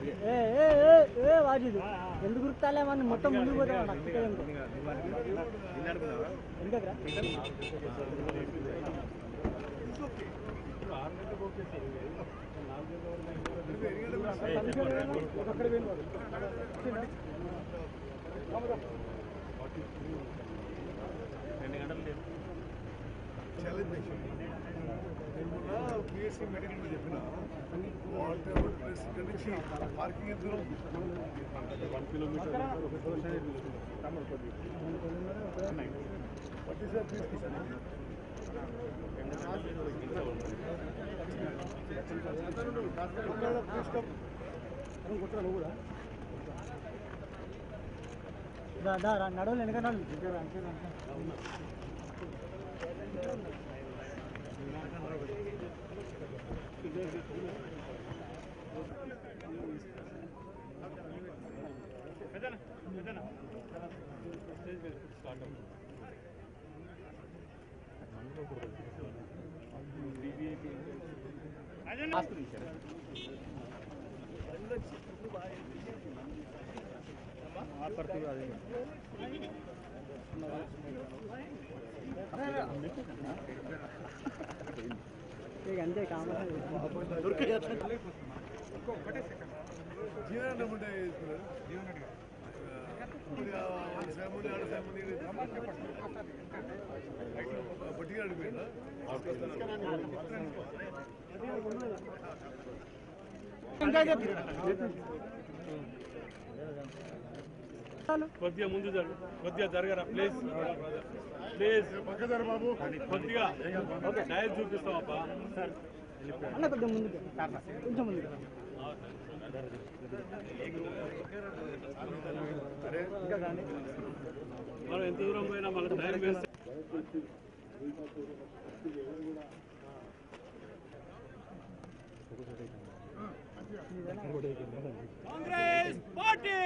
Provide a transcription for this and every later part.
ఏ ఏ ఏ ఏ వాజిదు ఎందుకు గుర్తాలే మన మొత్తం ముందుకు పోతే వాడు అక్కడ ఎందుకురా పిఎస్సీ మీటింగ్ చెప్పిన వాట్ ఎవర్ ప్లేస్ ఇక్కడ నుంచి పార్కింగ్ ఎంత దూరం one kilometre what is the place దా దా రా, నడవలు వెనక నడవలు ఇక అంతే కామన్ జీవన ఉంటే ఫ్యామిలీ ఆడ ఫ్యామిలీ బట్టిగా అడిగిపోయిందా కొద్దిగా ముందు జరుగు కొద్దిగా జరగరా ప్లీజ్ ప్లీజ్ బాబు కొద్దిగా డైరెక్ట్ చూపిస్తాం అబ్బా అన్న కొద్దిగా ముందుకు కొంచెం ముందుకు మనం ఎంత దూరం పోయినా మనకు టైం వేస్ట్ కాంగ్రెస్ పార్టీ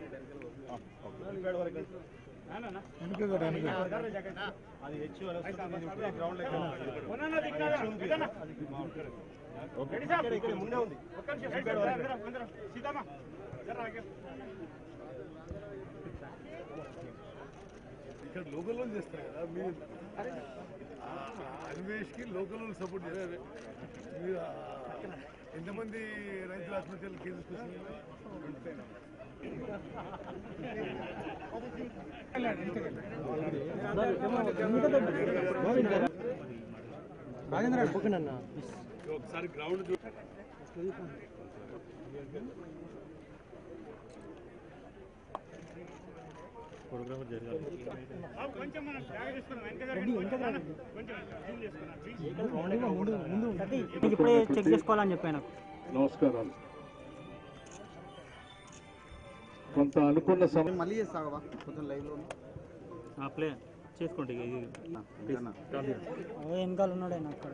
ఇక్కడ లోకల్ వాళ్ళు చేస్తారు కదా మీరు అన్వేష్కి లోకల్ వాళ్ళు సపోర్ట్ చేయాలి మీరు ఆ, ఎంతమంది రైతుల ఆత్మహత్యలు కేసెస్ వచ్చినాయి ఒకసారి గ్రౌండ్ చూ నీకు ఇప్పుడే చెక్ చేసుకోవాలని చెప్పాను నాకు నమస్కారాలు కొంత అనుకున్న సమయం మళ్ళీ చేస్తావా కొంచెం లైవ్ లో ప్లే చేసుకోండి అదే వెనకాల ఉన్నాడు ఆయన అక్కడ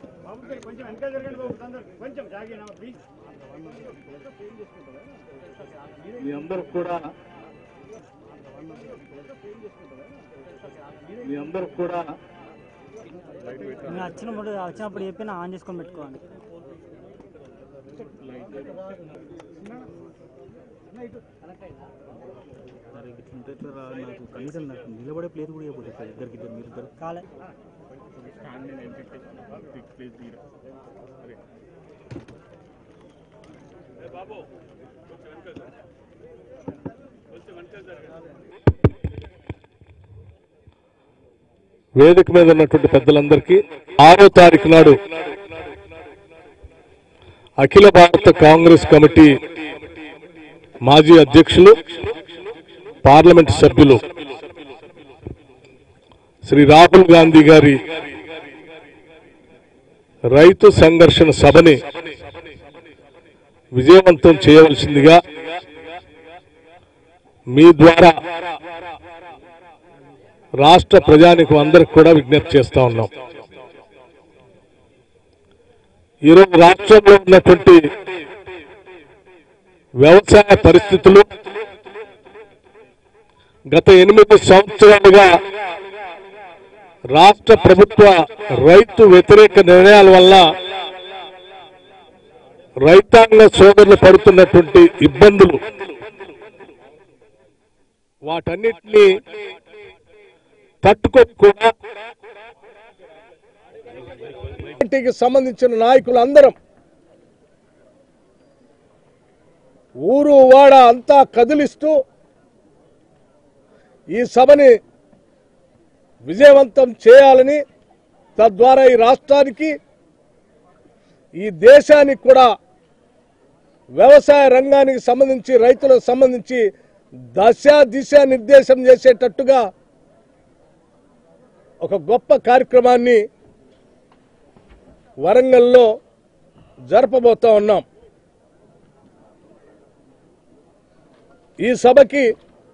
మీ అందరూ కూడా మీ అందరూ కూడా నేను వచ్చినప్పుడు వచ్చినప్పుడు చెప్పి నా ఆన్ చేసుకొని పెట్టుకోవాలి నాకు కనీసం నాకు నిలబడే ప్లేస్ కూడా ఇవ్వబోతుంది సార్ ఇద్దరికి ఇద్దరు మీరు ఇద్దరు కాలే బాబు కొంచెం వెనక కొంచెం వెనక జరగండి వేదిక మీద ఉన్నటువంటి పెద్దలందరికీ ఆరో తారీఖు నాడు అఖిల భారత కాంగ్రెస్ కమిటీ మాజీ అధ్యక్షులు పార్లమెంట్ సభ్యులు శ్రీ రాహుల్ గాంధీ గారి రైతు సంఘర్షణ సభని విజయవంతం చేయవలసిందిగా మీ ద్వారా రాష్ట్ర ప్రజానికి అందరికి కూడా విజ్ఞప్తి చేస్తా ఉన్నాం ఈరోజు రాష్ట్రంలో ఉన్నటువంటి వ్యవసాయ పరిస్థితులు గత ఎనిమిది సంవత్సరాలుగా రాష్ట్ర ప్రభుత్వ రైతు వ్యతిరేక నిర్ణయాల వల్ల రైతాంగ సోదరులు పడుతున్నటువంటి ఇబ్బందులు వాటన్నిటినీ తట్టుకొని కూడా పార్టీకి సంబంధించిన నాయకులందరం ఊరు వాడ అంతా కదిలిస్తూ ఈ సభని విజయవంతం చేయాలని తద్వారా ఈ రాష్ట్రానికి ఈ దేశానికి కూడా వ్యవసాయ రంగానికి సంబంధించి రైతులకు సంబంధించి దశ దిశ నిర్దేశం చేసేటట్టుగా ఒక గొప్ప కార్యక్రమాన్ని వరంగల్లో జరపబోతా ఉన్నాం ఈ సభకి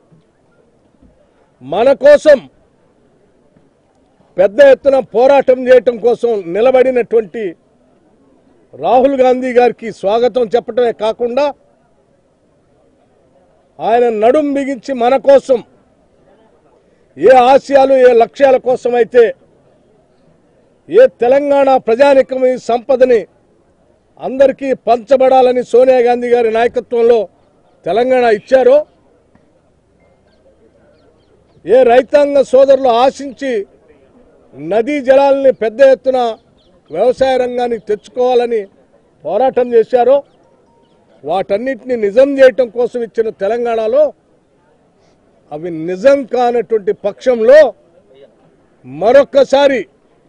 మన కోసం పెద్ద ఎత్తున పోరాటం చేయటం కోసం నిలబడినటువంటి రాహుల్ గాంధీ గారికి స్వాగతం చెప్పటమే కాకుండా ఆయన నడుం బిగించి మన కోసం ఏ ఆశయాలు ఏ లక్ష్యాల కోసం అయితే ఏ తెలంగాణ ప్రజానికం ఈ సంపదని అందరికీ పంచబడాలని సోనియా గాంధీ గారి నాయకత్వంలో తెలంగాణ ఇచ్చారో ఏ రైతాంగ సోదరులు ఆశించి నదీ జలాల్ని పెద్ద ఎత్తున వ్యవసాయ రంగానికి తెచ్చుకోవాలని పోరాటం చేశారో వాటన్నిటిని నిజం చేయటం కోసం ఇచ్చిన తెలంగాణలో అవి నిజం కానటువంటి పక్షంలో మరొక్కసారి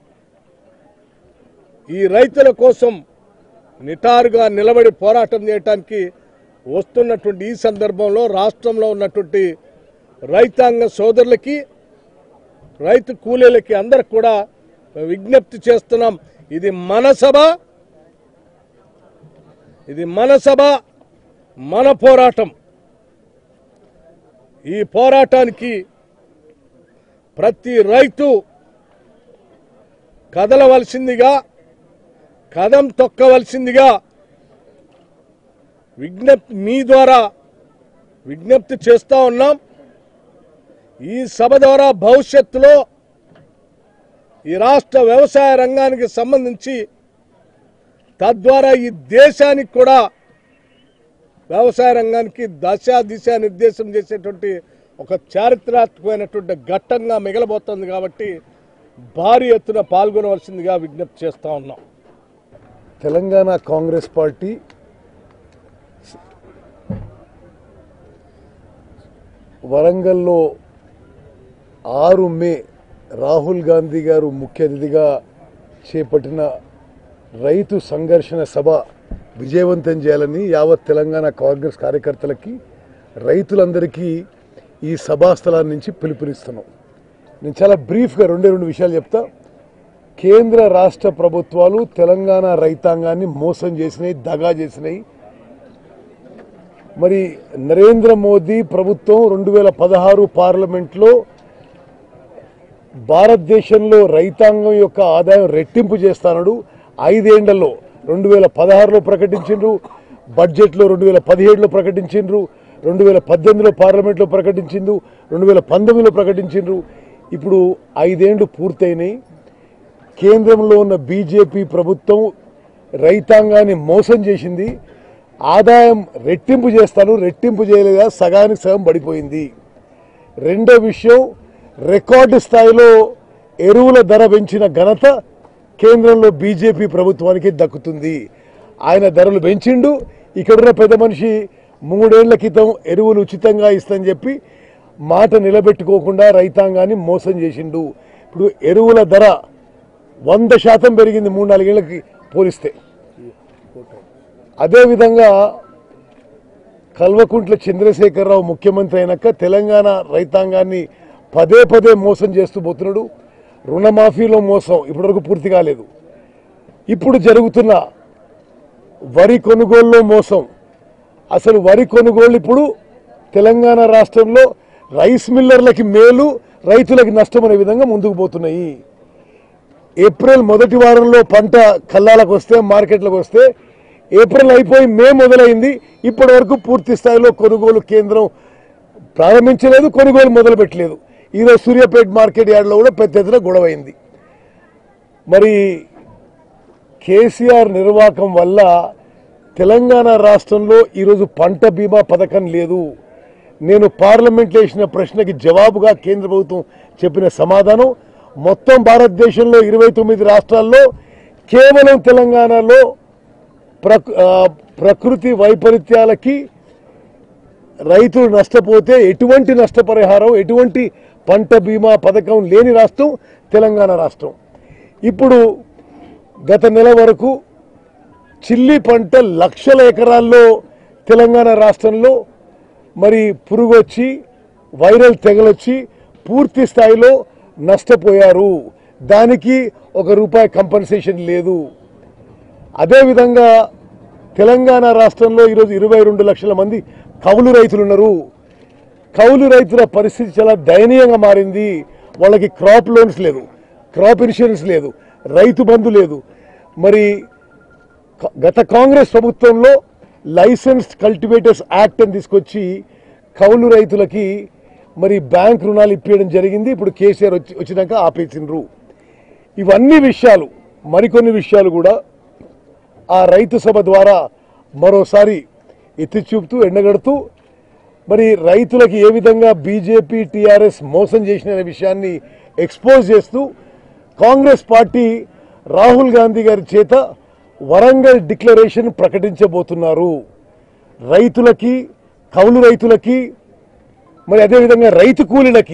ఈ రైతుల కోసం నిటారుగా నిలబడి పోరాటం చేయటానికి వస్తున్నటువంటి ఈ సందర్భంలో రాష్ట్రంలో ఉన్నటువంటి రైతాంగ సోదరులకి రైతు కూలీలకి అందరికి కూడా విజ్ఞప్తి చేస్తున్నాం ఇది మన సభ ఇది మన సభ మన పోరాటం ఈ పోరాటానికి ప్రతి రైతు కదలవలసిందిగా కదం తొక్కవలసిందిగా విజ్ఞప్తి మీ ద్వారా విజ్ఞప్తి చేస్తా ఉన్నాం ఈ సభ ద్వారా భవిష్యత్తులో ఈ రాష్ట్ర వ్యవసాయ రంగానికి సంబంధించి తద్వారా ఈ దేశానికి కూడా వ్యవసాయ రంగానికి దశ దిశ నిర్దేశం చేసేటువంటి ఒక చారిత్రాత్మకమైనటువంటి ఘట్టంగా మిగలబోతోంది కాబట్టి భారీ ఎత్తున పాల్గొనవలసిందిగా విజ్ఞప్తి చేస్తా ఉన్నాం తెలంగాణ కాంగ్రెస్ పార్టీ వరంగల్లో ఆరు మే రాహుల్ గాంధీ గారు ముఖ్య అతిథిగా చేపట్టిన రైతు సంఘర్షణ సభ విజయవంతం చేయాలని యావత్ తెలంగాణ కాంగ్రెస్ కార్యకర్తలకి రైతులందరికీ ఈ సభాస్థలాన్ని నుంచి పిలుపునిస్తున్నాం నేను చాలా బ్రీఫ్గా రెండే రెండు విషయాలు చెప్తా కేంద్ర రాష్ట్ర ప్రభుత్వాలు తెలంగాణ రైతాంగాన్ని మోసం చేసినాయి దగా చేసినాయి మరి నరేంద్ర మోదీ ప్రభుత్వం రెండు వేల పదహారు పార్లమెంట్లో భారతదేశంలో రైతాంగం యొక్క ఆదాయం రెట్టింపు చేస్తానడు ఐదేండ్లలో రెండు వేల పదహారులో ప్రకటించిండ్రు బడ్జెట్లో రెండు వేల పదిహేడులో ప్రకటించిండ్రు రెండు వేల పద్దెనిమిదిలో పార్లమెంట్లో ప్రకటించిండ్రు రెండు వేల పంతొమ్మిదిలో ప్రకటించిండ్రు ఇప్పుడు ఐదేండ్లు పూర్తయినాయి కేంద్రంలో ఉన్న బీజేపీ ప్రభుత్వం రైతాంగాన్ని మోసం చేసింది ఆదాయం రెట్టింపు చేస్తాను రెట్టింపు చేయలేదా సగానికి సగం పడిపోయింది రెండో విషయం రికార్డు స్థాయిలో ఎరువుల ధర పెంచిన ఘనత కేంద్రంలో బీజేపీ ప్రభుత్వానికి దక్కుతుంది ఆయన ధరలు పెంచిండు ఇక్కడున్న పెద్ద మనిషి మూడేళ్ల క్రితం ఎరువులు ఉచితంగా ఇస్తని చెప్పి మాట నిలబెట్టుకోకుండా రైతాంగాన్ని మోసం చేసిండు ఇప్పుడు ఎరువుల ధర వంద శాతం పెరిగింది మూడు నాలుగేళ్లకి పోలిస్తే అదేవిధంగా కల్వకుంట్ల చంద్రశేఖరరావు ముఖ్యమంత్రి అయినాక తెలంగాణ రైతాంగాన్ని పదే పదే మోసం చేస్తూ పోతున్నాడు రుణమాఫీలో మోసం ఇప్పటివరకు పూర్తి కాలేదు ఇప్పుడు జరుగుతున్న వరి కొనుగోలులో మోసం అసలు వరి కొనుగోలు ఇప్పుడు తెలంగాణ రాష్ట్రంలో రైస్ మిల్లర్లకి మేలు రైతులకి నష్టం అనే విధంగా ముందుకు పోతున్నాయి ఏప్రిల్ మొదటి వారంలో పంట కల్లాలకు వస్తే మార్కెట్లకు వస్తే ఏప్రిల్ అయిపోయి మే మొదలైంది ఇప్పటి వరకు పూర్తి స్థాయిలో కొనుగోలు కేంద్రం ప్రారంభించలేదు కొనుగోలు మొదలు పెట్టలేదు ఈరోజు సూర్యాపేట మార్కెట్ యార్డ్లో కూడా పెద్ద ఎత్తున గొడవైంది మరి కేసీఆర్ నిర్వాహకం వల్ల తెలంగాణ రాష్ట్రంలో ఈరోజు పంట బీమా పథకం లేదు నేను పార్లమెంట్లో వేసిన ప్రశ్నకి జవాబుగా కేంద్ర ప్రభుత్వం చెప్పిన సమాధానం మొత్తం భారతదేశంలో ఇరవై తొమ్మిది రాష్ట్రాల్లో కేవలం తెలంగాణలో ప్రకృ ఆ, ప్రకృతి వైపరీత్యాలకి రైతులు నష్టపోతే ఎటువంటి నష్టపరిహారం ఎటువంటి పంట బీమా పథకం లేని రాష్ట్రం తెలంగాణ రాష్ట్రం ఇప్పుడు గత నెల వరకు చిల్లి పంట లక్షల ఎకరాల్లో తెలంగాణ రాష్ట్రంలో మరి పురుగు వచ్చి వైరల్ తెగలొచ్చి పూర్తి స్థాయిలో నష్టపోయారు దానికి ఒక రూపాయి కంపెన్సేషన్ లేదు అదేవిధంగా తెలంగాణ రాష్ట్రంలో ఈరోజు ఇరవై రెండు లక్షల మంది కౌలు రైతులు ఉన్నారు కౌలు రైతుల పరిస్థితి చాలా దయనీయంగా మారింది వాళ్ళకి క్రాప్ లోన్స్ లేదు క్రాప్ ఇన్సూరెన్స్ లేదు రైతు బంధు లేదు మరి క- గత కాంగ్రెస్ ప్రభుత్వంలో లైసెన్స్డ్ కల్టివేటర్స్ యాక్ట్ అని తీసుకొచ్చి కౌలు రైతులకి మరి బ్యాంక్ రుణాలు ఇప్పించడం జరిగింది ఇప్పుడు కేసీఆర్ వచ్చి వచ్చినాక ఆపేసిండ్రు ఇవన్నీ విషయాలు మరికొన్ని విషయాలు కూడా ఆ రైతు సభ ద్వారా మరోసారి ఎత్తి చూపుతూ ఎండగడుతూ మరి రైతులకు ఏ విధంగా బీజేపీ టీఆర్ఎస్ మోసం చేసిన విషయాన్ని ఎక్స్పోజ్ చేస్తూ కాంగ్రెస్ పార్టీ రాహుల్ గాంధీ గారి చేత వరంగల్ డిక్లరేషన్ ప్రకటించబోతున్నారు రైతులకి కౌలు రైతులకి మరి అదేవిధంగా రైతు కూలీలకి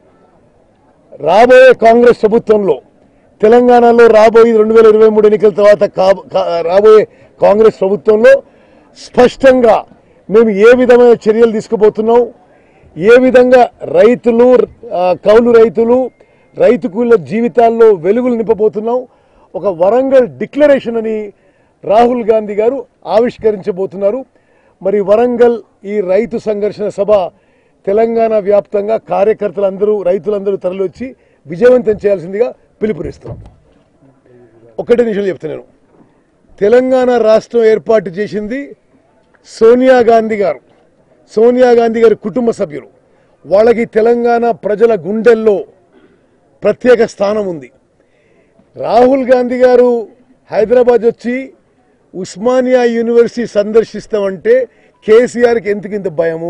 రాబోయే కాంగ్రెస్ ప్రభుత్వంలో తెలంగాణలో రాబోయే రెండు వేల ఇరవై మూడు ఎన్నికల తర్వాత కా- కా- రాబోయే కాంగ్రెస్ ప్రభుత్వంలో స్పష్టంగా మేము ఏ విధమైన చర్యలు తీసుకుపోతున్నాం ఏ విధంగా రైతులు ఆ, కౌలు రైతులు రైతు కూలీల జీవితాల్లో వెలుగులు నింపబోతున్నాం ఒక వరంగల్ డిక్లరేషన్ అని రాహుల్ గాంధీ గారు ఆవిష్కరించబోతున్నారు మరి వరంగల్ ఈ రైతు సంఘర్షణ సభ తెలంగాణ వ్యాప్తంగా కార్యకర్తలందరూ రైతులందరూ తరలివచ్చి విజయవంతం చేయాల్సిందిగా పిలుపునిస్తున్నాం ఒకటే నిమిషాలు చెప్తున్నాను తెలంగాణ రాష్ట్రం ఏర్పాటు చేసింది సోనియా గాంధీ గారు సోనియా గాంధీ గారి కుటుంబ సభ్యులు వాళ్ళకి తెలంగాణ ప్రజల గుండెల్లో ప్రత్యేక స్థానం ఉంది రాహుల్ గాంధీ గారు హైదరాబాద్ వచ్చి ఉస్మానియా యూనివర్సిటీ సందర్శిస్తామంటే కేసీఆర్కి ఎందుకు ఇంత భయము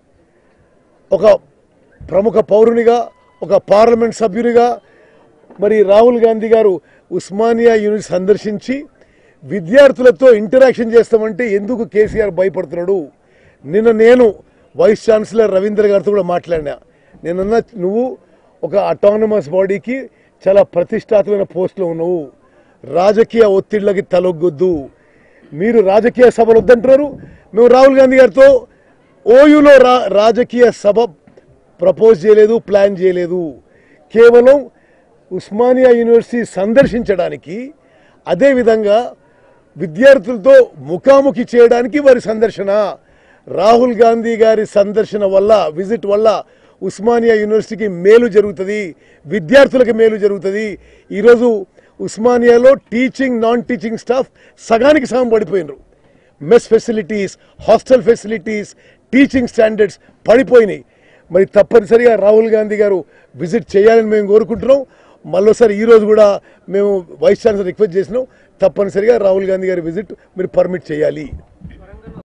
ఒక ప్రముఖ పౌరునిగా ఒక పార్లమెంట్ సభ్యునిగా మరి రాహుల్ గాంధీ గారు ఉస్మానియా యూనివర్సిటీ సందర్శించి విద్యార్థులతో ఇంటరాక్షన్ చేస్తామంటే ఎందుకు కేసీఆర్ భయపడుతున్నాడు నిన్న నేను వైస్ ఛాన్సలర్ రవీంద్ర గారితో కూడా మాట్లాడినా నేనన్నా నువ్వు ఒక అటానమస్ బాడీకి చాలా ప్రతిష్టాత్మకమైన పోస్టులో ఉన్నావు రాజకీయ ఒత్తిళ్లకి తలొగ్గొద్దు మీరు రాజకీయ సభలు వద్దంటున్నారు మేము రాహుల్ గాంధీ గారితో ఓయూలో రా రాజకీయ సభ ప్రపోజ్ చేయలేదు ప్లాన్ చేయలేదు కేవలం ఉస్మానియా యూనివర్సిటీ సందర్శించడానికి అదేవిధంగా విద్యార్థులతో ముఖాముఖి చేయడానికి వారి సందర్శన రాహుల్ గాంధీ గారి సందర్శన వల్ల విజిట్ వల్ల ఉస్మానియా యూనివర్సిటీకి మేలు జరుగుతుంది విద్యార్థులకు మేలు జరుగుతుంది ఈరోజు ఉస్మానియాలో టీచింగ్ నాన్ టీచింగ్ స్టాఫ్ సగానికి సగం పడిపోయినరు mess facilities hostel facilities teaching standards పడిపోయినాయి మరి తప్పనిసరిగా రాహుల్ గాంధీ గారు విజిట్ చేయాలని మేము కోరుకుంటున్నాం మళ్ళీసారి ఈ రోజు కూడా మేము వైస్ ఛాన్సలర్ రిక్వెస్ట్ చేసినాం తప్పనిసరిగా రాహుల్ గాంధీ గారి విజిట్ మీరు పర్మిట్ చేయాలి